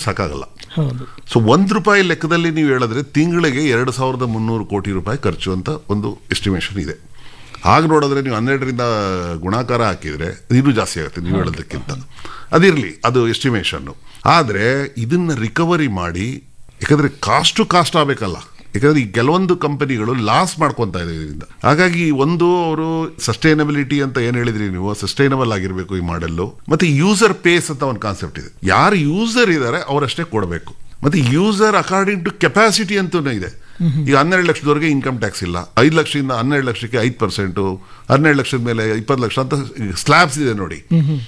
ಸಾಕಾಗಲ್ಲ ಹೌದು ಸೊ ಒಂದು ರೂಪಾಯಿ ಲೆಕ್ಕದಲ್ಲಿ ನೀವು ಹೇಳಿದ್ರೆ ತಿಂಗಳಿಗೆ ಎರಡು ಸಾವಿರದ ಮುನ್ನೂರು ಕೋಟಿ ರೂಪಾಯಿ ಖರ್ಚು ಅಂತ ಒಂದು ಎಸ್ಟಿಮೇಷನ್ ಇದೆ ಹಾಗೆ ನೋಡಿದ್ರೆ ನೀವು ಹನ್ನೆರಡರಿಂದ ಗುಣಾಕಾರ ಹಾಕಿದ್ರೆ ಇನ್ನೂ ಜಾಸ್ತಿ ಆಗುತ್ತೆ ನೀವು ಹೇಳೋದಕ್ಕಿಂತ ಅದಿರಲಿ ಅದು ಎಸ್ಟಿಮೇಷನ್ನು ಆದರೆ ಇದನ್ನ ರಿಕವರಿ ಮಾಡಿ ಯಾಕಂದ್ರೆ ಕಾಸ್ಟ್ ಟು ಕಾಸ್ಟ್ ಆಗಬೇಕಲ್ಲ ಯಾಕಂದ್ರೆ ಈ ಕೆಲವೊಂದು ಕಂಪನಿಗಳು ಲಾಸ್ ಮಾಡ್ಕೊತಾ ಇದೆ ಇದರಿಂದ ಹಾಗಾಗಿ ಒಂದು ಅವರು ಸಸ್ಟೈನಬಿಲಿಟಿ ಅಂತ ಏನ್ ಹೇಳಿದ್ರಿ ನೀವು ಸಸ್ಟೈನಬಲ್ ಆಗಿರ್ಬೇಕು ಈ ಮಾಡೆಲ್ಲು ಮತ್ತೆ ಯೂಸರ್ ಪೇಸ್ ಅಂತ ಒಂದು ಕಾನ್ಸೆಪ್ಟ್ ಇದೆ ಯಾರು ಯೂಸರ್ ಇದ್ದಾರೆ ಅವರಷ್ಟೇ ಕೊಡಬೇಕು ಮತ್ತೆ ಯೂಸರ್ ಅಕಾರ್ಡಿಂಗ್ ಟು ಕೆಪಾಸಿಟಿ ಅಂತೂ ಇದೆ ಈಗ ಹನ್ನೆರಡು ಲಕ್ಷದವರೆಗೆ ಇನ್ಕಮ್ ಟ್ಯಾಕ್ಸ್ ಇಲ್ಲ ಐದು ಲಕ್ಷದಿಂದ ಹನ್ನೆರಡು ಲಕ್ಷಕ್ಕೆ ಐದು ಪರ್ಸೆಂಟು ಹನ್ನೆರಡು ಲಕ್ಷದ ಮೇಲೆ ಇಪ್ಪತ್ತು ಲಕ್ಷ ಅಂತ ಸ್ಲ್ಯಾಬ್ಸ್ ಇದೆ ನೋಡಿ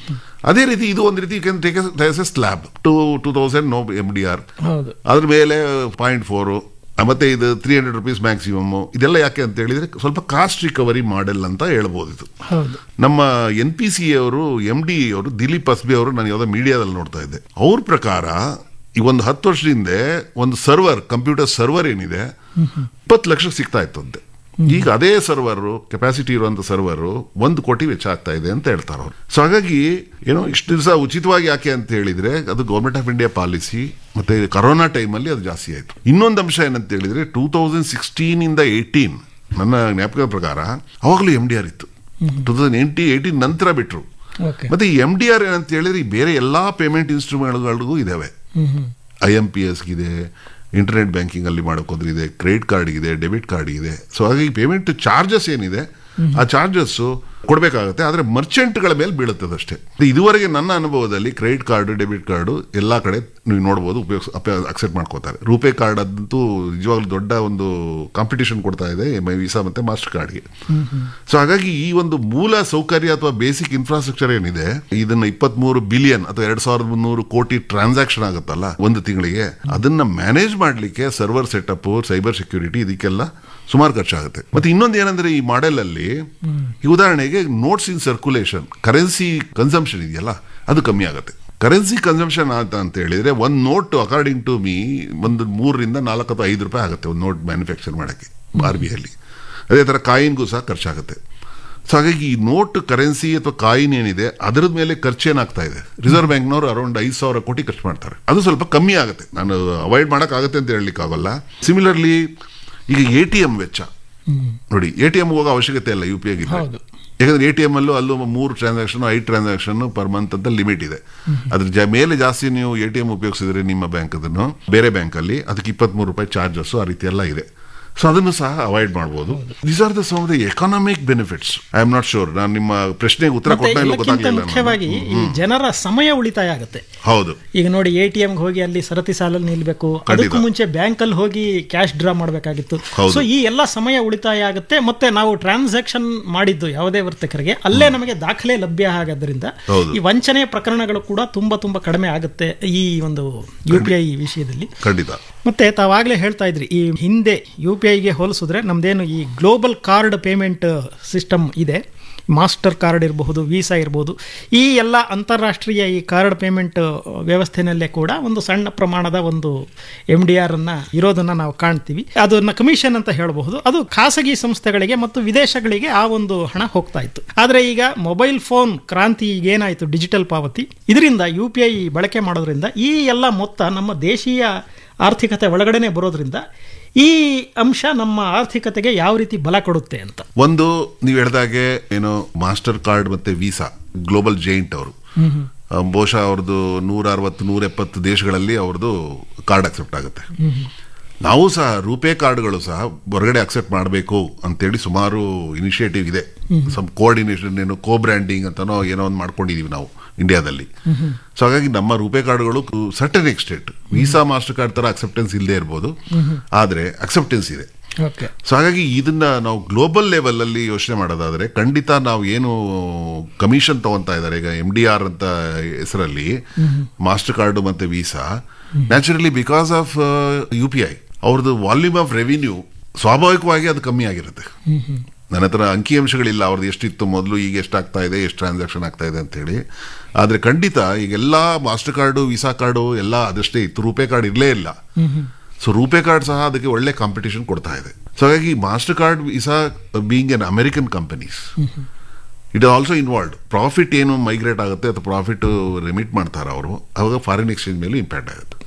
ಅದೇ ರೀತಿ ಇದು ಒಂದು ರೀತಿ take a slab to two thousand no M D R ಹೌದು ಅದ್ರ ಮೇಲೆ ಪಾಯಿಂಟ್ ಫೋರು ಮತ್ತೆ ಇದು ತ್ರೀ ಹಂಡ್ರೆಡ್ ರುಪೀಸ್ ಮ್ಯಾಕ್ಸಿಮಮ್ ಇದೆಲ್ಲ ಯಾಕೆ ಅಂತ ಹೇಳಿದ್ರೆ ಸ್ವಲ್ಪ ಕಾಸ್ಟ್ ರಿಕವರಿ ಮಾಡೆಲ್ ಅಂತ ಹೇಳ್ಬೋದು ಇದು ಹೌದು ನಮ್ಮ ಎನ್ ಪಿ ಸಿ ಅವರು ಎಂ ಡಿ ಅವರು ದಿಲೀಪ್ ಅಸ್ಬಿ ಅವರು ನಾನು ಯಾವುದೋ ಮೀಡಿಯಾದಲ್ಲಿ ನೋಡ್ತಾ ಇದ್ದೆ ಅವ್ರ ಪ್ರಕಾರ ಈ ಒಂದು ಹತ್ತು ವರ್ಷದ ಹಿಂದೆ ಒಂದು ಸರ್ವರ್ ಕಂಪ್ಯೂಟರ್ ಸರ್ವರ್ ಏನಿದೆ ಇಪ್ಪತ್ತು ಲಕ್ಷ ಸಿಗ್ತಾ ಇತ್ತು ಅಂತೆ ಈಗ ಅದೇ ಸರ್ವರ್ ಕೆಪಾಸಿಟಿ ಇರುವಂತ ಸರ್ವರ್ ಒಂದು ಕೋಟಿ ವೆಚ್ಚ ಆಗ್ತಾ ಇದೆ ಅಂತ ಹೇಳ್ತಾರೆ ಅವರು ಸೊ ಹಾಗಾಗಿ ಏನೋ ಇಷ್ಟು ದಿವಸ ಉಚಿತವಾಗಿ ಯಾಕೆ ಅಂತ ಹೇಳಿದ್ರೆ ಅದು ಗೌರ್ಮೆಂಟ್ ಆಫ್ ಇಂಡಿಯಾ ಪಾಲಿಸಿ ಮತ್ತೆ ಕರೋನಾ ಟೈಮಲ್ಲಿ ಅದು ಜಾಸ್ತಿ ಆಯಿತು ಇನ್ನೊಂದು ಅಂಶ ಏನಂತ ಹೇಳಿದ್ರೆ ಟೂ ತೌಸಂಡ್ ಸಿಕ್ಸ್ಟೀನ್ ಇಂದ ಏಯ್ಟೀನ್ ನನ್ನ ಜ್ಞಾಪಕದ ಪ್ರಕಾರ ಅವಾಗಲೂ ಎಂ ಡಿ ಆರ್ ಇತ್ತು ಟೂ ತೌಸಂಡ್ ಏಯ್ಟಿ ಏಯ್ಟೀನ್ ನಂತರ ಬಿಟ್ರು ಓಕೆ ಮತ್ತೆ ಈ ಎಂ ಡಿ ಆರ್ ಏನಂತ ಹೇಳಿದ್ರೆ ಈ ಬೇರೆ ಎಲ್ಲಾ ಪೇಮೆಂಟ್ ಇನ್ಸ್ಟ್ರೂಮೆಂಟ್ಗಳಿಗೂ ಇದಾವೆ ಹ್ಮ್ ಹ್ಮ್ ಐ ಎಂ ಪಿ ಎಸ್ಗಿದೆ ಇಂಟರ್ನೆಟ್ ಬ್ಯಾಂಕಿಂಗ್ ಅಲ್ಲಿ ಮಾಡೋಕೋದ್ರೆ ಇದೆ ಕ್ರೆಡಿಟ್ ಕಾರ್ಡ್ ಇದೆ ಡೆಬಿಟ್ ಕಾರ್ಡ್ ಇದೆ ಸೊ ಹಾಗಾಗಿ ಪೇಮೆಂಟ್ ಚಾರ್ಜಸ್ ಏನಿದೆ ಆ ಚಾರ್ಜಸ್ ಕೊಡಬೇಕಾಗುತ್ತೆ ಆದರೆ ಮರ್ಚೆಂಟ್ಗಳ ಮೇಲೆ ಬೀಳುತ್ತದೆ ಅಷ್ಟೇ ಇದುವರೆಗೆ ನನ್ನ ಅನುಭವದಲ್ಲಿ ಕ್ರೆಡಿಟ್ ಕಾರ್ಡ್ ಡೆಬಿಟ್ ಕಾರ್ಡ್ ಎಲ್ಲಾ ಕಡೆ ನೀವು ನೋಡಬಹುದು ಉಪಯೋಗ ಅಕ್ಸೆಪ್ಟ್ ಮಾಡ್ಕೋತಾರೆ ರೂಪೇ ಕಾರ್ಡ್ ಅದಂತೂ ನಿಜವಾಗ್ಲೂ ದೊಡ್ಡ ಒಂದು ಕಾಂಪಿಟೇಷನ್ ಕೊಡ್ತಾ ಇದೆ ವೀಸಾ ಮತ್ತೆ ಮಾಸ್ಟರ್ ಕಾರ್ಡ್ಗೆ ಸೊ ಹಾಗಾಗಿ ಈ ಒಂದು ಮೂಲ ಸೌಕರ್ಯ ಅಥವಾ ಬೇಸಿಕ್ ಇನ್ಫ್ರಾಸ್ಟ್ರಕ್ಚರ್ ಏನಿದೆ ಇದನ್ನ ಇಪ್ಪತ್ಮೂರು ಬಿಲಿಯನ್ ಅಥವಾ ಎರಡ್ ಸಾವಿರದ ಮುನ್ನೂರು ಕೋಟಿ ಟ್ರಾನ್ಸಾಕ್ಷನ್ ಆಗುತ್ತಲ್ಲ ಒಂದು ತಿಂಗಳಿಗೆ ಅದನ್ನ ಮ್ಯಾನೇಜ್ ಮಾಡ್ಲಿಕ್ಕೆ ಸರ್ವರ್ ಸೆಟಪ್ ಸೈಬರ್ ಸೆಕ್ಯೂರಿಟಿ ಇದಕ್ಕೆಲ್ಲ ಸುಮಾರು ಖರ್ಚಾಗುತ್ತೆ ಮತ್ತೆ ಇನ್ನೊಂದು ಏನಂದ್ರೆ ಈ ಮಾಡೆಲ್ ಅಲ್ಲಿ ಈ ಉದಾಹರಣೆಗೆ notes in circulation currency consumption ಇದೆಯಲ್ಲ ಅದು ಕಮ್ಮಿ ಆಗುತ್ತೆ ಕರೆನ್ಸಿ ಕನ್ಸಂಪ್ಷನ್ ಅಂತ ಅಂತ ಹೇಳಿದ್ರೆ ಒಂದು ನೋಟ್ ಅಕಾರ್ಡಿಂಗ್ ಟು ಮೀ ಒಂದು ಮೂರರಿಂದ ನಾಲ್ಕು ಅಥವಾ ಐದು ರೂಪಾಯಿ ಆಗುತ್ತೆ ಒಂದು ನೋಟ್ ಮ್ಯಾನುಫ್ಯಾಕ್ಚರ್ ಮಾಡೋಕ್ಕೆ ಆರ್ ಬಿ ಅಲ್ಲಿ ಅದೇ ಥರ ಕಾಯಿನ್ಗೂ ಸಹ ಖರ್ಚಾಗುತ್ತೆ ಸೊ ಹಾಗಾಗಿ ಈ ನೋಟ್ ಕರೆನ್ಸಿ ಅಥವಾ ಕಾಯಿನ್ ಏನಿದೆ ಅದರದ ಮೇಲೆ ಖರ್ಚೇನಾಗ್ತಾ ಇದೆ ರಿಸರ್ವ್ ಬ್ಯಾಂಕ್ನವರು ಅರೌಂಡ್ ಐದು ಸಾವಿರ ಕೋಟಿ ಖರ್ಚು ಮಾಡ್ತಾರೆ ಅದು ಸ್ವಲ್ಪ ಕಮ್ಮಿ ಆಗುತ್ತೆ ನಾನು ಅವಾಯ್ಡ್ ಮಾಡೋಕ್ಕಾಗತ್ತೆ ಅಂತ ಹೇಳಲಿಕ್ಕಾಗಲ್ಲ ಸಿಮಿಲರ್ಲಿ ಈಗ ಎ ಟಿ ಎಂ ವೆಚ್ಚ ನೋಡಿ ಎ ಟಿ ಎಂ ಹೋಗೋ ಅವಶ್ಯಕತೆ ಇಲ್ಲ ಯು ಪಿ ಐಗೆ ಹೌದು. ಯಾಕಂದ್ರೆ ಎ ಟಿ ಎಂ ಅಲ್ಲೂ ಅಲ್ಲೂ ಮೂರು ಟ್ರಾನ್ಸಾಕ್ಷನ್ ಐದು ಟ್ರಾನ್ಸಾಕ್ಷನ್ ಪರ್ ಮಂತ್ ಅಂತ ಲಿಮಿಟ್ ಇದೆ ಅದ್ರ ಜ ಮೇಲೆ ಜಾಸ್ತಿ ನೀವು ಎ ಟಿ ಎಂ ಉಪಯೋಗಿಸಿದ್ರೆ ನಿಮ್ಮ ಬ್ಯಾಂಕ್ ಅದನ್ನು ಬೇರೆ ಬ್ಯಾಂಕ್ ಅಲ್ಲಿ ಅದಕ್ಕೆ ಇಪ್ಪತ್ಮೂರು ರೂಪಾಯಿ ಚಾರ್ಜಸ್ ಆ ರೀತಿ ಎಲ್ಲ ಇದೆ ಸೊ ಅದನ್ನು ಸಹ ಅವಾಯ್ಡ್ ಮಾಡಬಹುದು these are the some the economic benefits I am not sure ನಾನು ನಿಮ್ಮ ಪ್ರಶ್ನೆಗೆ ಉತ್ತರ ಮತ್ತೆ ಕೊಟ್ಟ ಇಲ್ಲ ಎಲ್ಲಕ್ಕಿಂತ ಗೊತ್ತಾಗ್ಲಿಲ್ಲ ನನಗೆ. ಮುಖ್ಯವಾಗಿ ಈ ಜನರ ಸಮಯ ಉಳಿತಾಯ ಆಗುತ್ತೆ ಹೌದು ಈಗ ನೋಡಿ ಎ ಟಿ ಎಮ್ಗೆ ಹೋಗಿ ಅಲ್ಲಿ ಸರತಿ ಸಾಲಲ್ಲಿ ನಿಲ್ಬೇಕು ಅದಕ್ಕೂ ಮುಂಚೆ ಬ್ಯಾಂಕ್ ಅಲ್ಲಿ ಹೋಗಿ ಕ್ಯಾಶ್ ಡ್ರಾ ಮಾಡಬೇಕಾಗಿತ್ತು ಹೌದು. ಸೊ ಈ ಎಲ್ಲ ಸಮಯ ಉಳಿತಾಯ ಆಗುತ್ತೆ ಮತ್ತೆ ನಾವು ಟ್ರಾನ್ಸಾಕ್ಷನ್ ಮಾಡಿದ್ದು ಯಾವುದೇ ವರ್ತಕರಿಗೆ ಅಲ್ಲೇ ನಮಗೆ ದಾಖಲೆ ಲಭ್ಯ ಆಗೋದ್ರಿಂದ ಹೌದು. ಈ ವಂಚನೆ ಪ್ರಕರಣಗಳು ಕೂಡ ತುಂಬಾ ತುಂಬಾ ಕಡಿಮೆ ಆಗುತ್ತೆ ಈ ಒಂದು ಯು ಪಿ ಐ ವಿಷಯದಲ್ಲಿ ಖಂಡಿತ ಮತ್ತೆ ತಾವಾಗಲೇ ಹೇಳ್ತಾ ಇದ್ರಿ ಈ ಹಿಂದೆ ಯು ಪಿ ಐಗೆ ಹೋಲಿಸಿದ್ರೆ ನಮ್ದೇನು ಈ ಗ್ಲೋಬಲ್ ಕಾರ್ಡ್ ಪೇಮೆಂಟ್ ಸಿಸ್ಟಮ್ ಇದೆ ಮಾಸ್ಟರ್ ಕಾರ್ಡ್ ಇರಬಹುದು ವೀಸಾ ಇರಬಹುದು ಈ ಎಲ್ಲ ಅಂತಾರಾಷ್ಟ್ರೀಯ ಈ ಕಾರ್ಡ್ ಪೇಮೆಂಟ್ ವ್ಯವಸ್ಥೆನಲ್ಲೇ ಕೂಡ ಒಂದು ಸಣ್ಣ ಪ್ರಮಾಣದ ಒಂದು ಎಮ್ ಡಿ ಆರ್ ಅನ್ನ ಇರೋದನ್ನ ನಾವು ಕಾಣ್ತೀವಿ ಅದನ್ನ ಕಮಿಷನ್ ಅಂತ ಹೇಳಬಹುದು ಅದು ಖಾಸಗಿ ಸಂಸ್ಥೆಗಳಿಗೆ ಮತ್ತು ವಿದೇಶಗಳಿಗೆ ಆ ಒಂದು ಹಣ ಹೋಗ್ತಾ ಇತ್ತು ಆದ್ರೆ ಈಗ ಮೊಬೈಲ್ ಫೋನ್ ಕ್ರಾಂತಿ ಈಗ ಏನಾಯ್ತು ಡಿಜಿಟಲ್ ಪಾವತಿ ಇದರಿಂದ ಯು ಪಿ ಐ ಬಳಕೆ ಮಾಡೋದ್ರಿಂದ ಈ ಎಲ್ಲ ಮೊತ್ತ ನಮ್ಮ ದೇಶೀಯ ಆರ್ಥಿಕತೆ ಒಳಗಡೆನೆ ಬರೋದ್ರಿಂದ ಈ ಅಂಶ ನಮ್ಮ ಆರ್ಥಿಕತೆಗೆ ಯಾವ ರೀತಿ ಬಲ ಕೊಡುತ್ತೆ ಅಂತ ಒಂದು ನೀವು ಹೇಳ್ದಾಗೆ ಏನು ಮಾಸ್ಟರ್ ಕಾರ್ಡ್ ಮತ್ತೆ ವೀಸಾ ಗ್ಲೋಬಲ್ ಜೈಂಟ್ ಅವರು ಬಹುಶಃ ಅವ್ರದ್ದು ನೂರ ಅರವತ್ತು ನೂರ ಎಪ್ಪತ್ತು ದೇಶಗಳಲ್ಲಿ ಅವ್ರದ್ದು ಕಾರ್ಡ್ ಅಕ್ಸೆಪ್ಟ್ ಆಗುತ್ತೆ ನಾವು ಸಹ ರೂಪೇ ಕಾರ್ಡ್ಗಳು ಸಹ ಹೊರಗಡೆ ಅಕ್ಸೆಪ್ಟ್ ಮಾಡಬೇಕು ಅಂತೇಳಿ ಸುಮಾರು ಇನಿಷಿಯೇಟಿವ್ ಇದೆ ಸಮ್ ಕೋಆರ್ಡಿನೇಷನ್ ಏನು ಕೋ ಬ್ರ್ಯಾಂಡಿಂಗ್ ಅಂತನೋ ಏನೋ ಒಂದು ಮಾಡ್ಕೊಂಡಿದೀವಿ ನಾವು ಇಂಡಿಯಾದಲ್ಲಿ ಸೊ ಹಾಗಾಗಿ ನಮ್ಮ ರೂಪೇ ಕಾರ್ಡ್ಗಳು certain extent Visa Mastercard ತರ ಅಕ್ಸೆಪ್ಟೆನ್ಸ್ ಇಲ್ಲದೆ ಇರ್ಬೋದು ಆದ್ರೆ ಅಕ್ಸೆಪ್ಟೆನ್ಸ್ ಇದೆ ಓಕೆ ಸೊ ಹಾಗಾಗಿ ಇದನ್ನ ನಾವು ಗ್ಲೋಬಲ್ ಲೆವೆಲ್ ಅಲ್ಲಿ ಯೋಚನೆ ಮಾಡೋದಾದ್ರೆ ಖಂಡಿತ ನಾವು ಏನು ಕಮಿಷನ್ ತಗೊಂತಾ ಇದ್ದಾರೆ ಈಗ ಎಂ ಡಿ ಆರ್ ಅಂತ ಹೆಸರಲ್ಲಿ ಮಾಸ್ಟರ್ ಕಾರ್ಡ್ ಮತ್ತೆ Visa naturally because of U P I ಅವ್ರದ್ದು ವಾಲ್ಯೂಮ್ ಆಫ್ ರೆವಿನ್ಯೂ ಸ್ವಾಭಾವಿಕವಾಗಿ ಅದು ಕಮ್ಮಿ ಆಗಿರುತ್ತೆ ನನ್ನ ಹತ್ರ ಅಂಕಿಅಂಶಗಳಿಲ್ಲ ಅವ್ರದ್ದು ಎಷ್ಟಿತ್ತು ಮೊದಲು ಈಗ ಎಷ್ಟಾಗ್ತಾ ಇದೆ ಎಷ್ಟು ಟ್ರಾನ್ಸಾಕ್ಷನ್ ಆಗ್ತಾ ಇದೆ ಅಂತ ಹೇಳಿ ಆದ್ರೆ ಖಂಡಿತ ಈಗೆಲ್ಲ ಮಾಸ್ಟರ್ ಕಾರ್ಡು ವೀಸಾ ಕಾರ್ಡು ಎಲ್ಲ ಅದಷ್ಟೇ ಇತ್ತು ರೂಪೇ ಕಾರ್ಡ್ ಇರಲೇ ಇಲ್ಲ ಸೊ ರೂಪೇ ಕಾರ್ಡ್ ಸಹ ಅದಕ್ಕೆ ಒಳ್ಳೆ ಕಾಂಪಿಟೇಷನ್ ಕೊಡ್ತಾ ಇದೆ ಸೊ ಹಾಗಾಗಿ Mastercard Visa being an American companies it also involve profit ಏನು ಮೈಗ್ರೇಟ್ ಆಗುತ್ತೆ ಅಥವಾ ಪ್ರಾಫಿಟ್ ರಿಮಿಟ್ ಮಾಡ್ತಾರೆ ಅವರು ಅವಾಗ ಫಾರಿನ್ ಎಕ್ಸ್ಚೇಂಜ್ ಮೇಲೂ ಇಂಪ್ಯಾಕ್ಟ್ ಆಗುತ್ತೆ